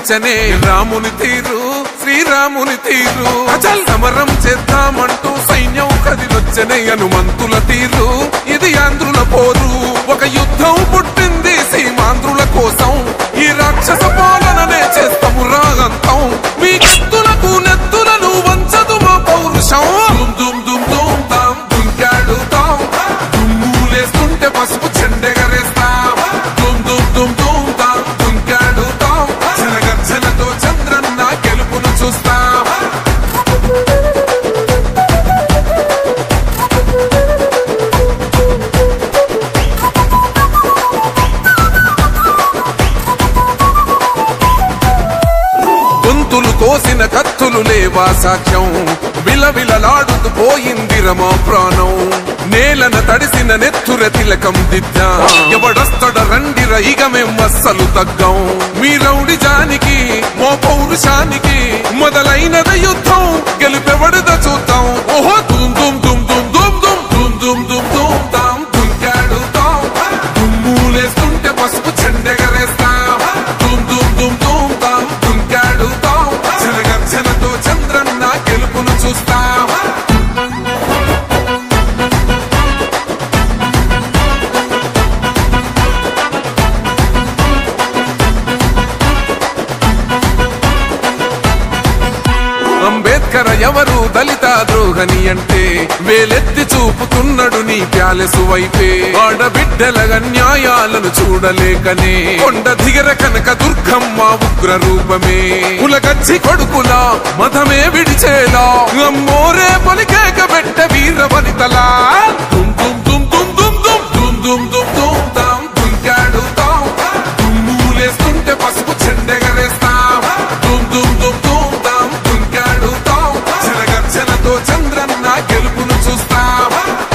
నచ్చనే రాముని తీరు శ్రీరాముని తీరు అచల్ సమరం చేద్దామంటూ సైన్యం కదిలొచ్చనే హనుమంతుల తీరు ఇది ఆంధ్రుల పోరు ఒక యుద్ధం పుట్టింది సీమాంధ్రుల కోసం ఈ రాక్షస పాలననే చేస్తాము రాగంతం మీ కత్తులకు నెత్తులను వంచదు మా పౌరుషం దుమ్ దుమ్ దుమ్ దుమ్ తాం దుంకాడుతాం దుమ్ములేస్తుంటే పసుపు చెండెగరేస్తాం దుమ్ దుమ్ దుమ్ దుమ్ తాం దుంకాడుతాం జనగర్జనతో చంద్రన్న గెలుపును చూస్తాం గొంతులు కోసిన కత్తులు లేవా సాక్ష్యం విలవిలలాడుతూ పోయింది రమా ప్రాణం నేలన తడిసిన నెత్తుర తిలకం దిద్దా ఎవడొస్తడ రండిర ఇక మేం అస్సలు తగ్గం మీ రౌడి జానికి మో పౌరుషానికి మొదలైనద యుద్ధం గెలుపెవడద చూద్దాం ఓహో దుమ్ దుమ్ దుమ్ దుమ్ దుమ్ దుమ్ దుమ్ దుమ్ దుమ్ దుమ్ తాం దుంకాడుతాం దుమ్ములేస్తుంటే పసుపు చెండెగరేస్తాం దుమ్ దుమ్ దుమ్ దుమ్ తాం దుంకాడుతాం జనగర్జనతో చంద్రన్న గెలుపును చూస్తాం అంబేద్కర్ ఎవరు దళిత ద్రోహని అంటే వేలెత్తి చూపుతున్నాడు నీ ప్యాలెసు వైపే ఆడబిడ్డల న్యాయాలను చూడలేకనే కొండ దిగర కనక దుర్గమ్మ ఉగ్ర రూపమే కులగచ్చి కొడుకులా మతమే విడిచేలా అమ్మోరే పలికేక పెట్ట వీర వనితలా దుమ్ దుమ్ దుమ్ దుమ్ దుమ్ దుమ్ దుమ్ దుమ్ దుమ్ దుమ్ తాం దుంకాడుతాం దుమ్ములేస్తుంటే పసుపు చెండెగరేస్తాం దుమ్ దుమ్ దుమ్ దుమ్ తాం దుంకాడుతాం జనగర్జనతో చంద్రన్న గెలుపును చూస్తాం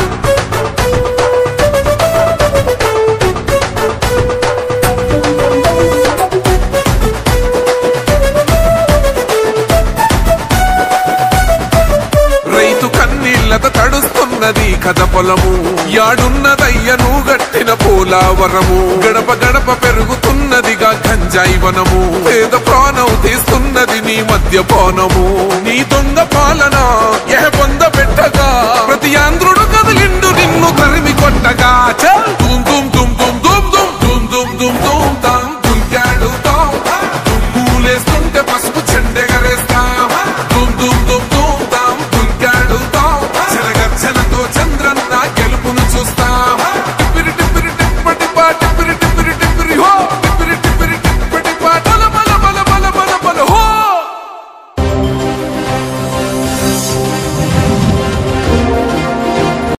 రైతు కన్నీళ్లత తడుస్తున్నది కథ పొలము యాడున్నదయ్యను గట్టిన పోలావరము గడప గడప పెరుగుతున్నదిగా గంజాయి వనము పేద ప్రాణం తీస్తున్నది నీ మద్యపానము నీ దొంగ పాలన ఎహ పొంద పెట్టగా ప్రతి ఆంధ్రుడు కదిలిండు నిన్ను తరిమి కొట్టగా చల్ దుమ్ దుమ్ దుమ్ దుమ్ దుమ్ దుమ్ దుమ్ దుమ్ దుమ్ దుమ్ తాం దుంకాడుతాం దుమ్ములేస్తుంటే పసుపు చెండెగరేస్తాం దుమ్ దుమ్ దుమ్ దుమ్ తాం దుంకాడుతాం జనగర్జనతో చంద్రన్న గెలుపును చూస్తాం టిప్పిరి టిప్పిరి టిప్పటి పా టిప్పిరి టిప్పిరి టిప్పిరి హో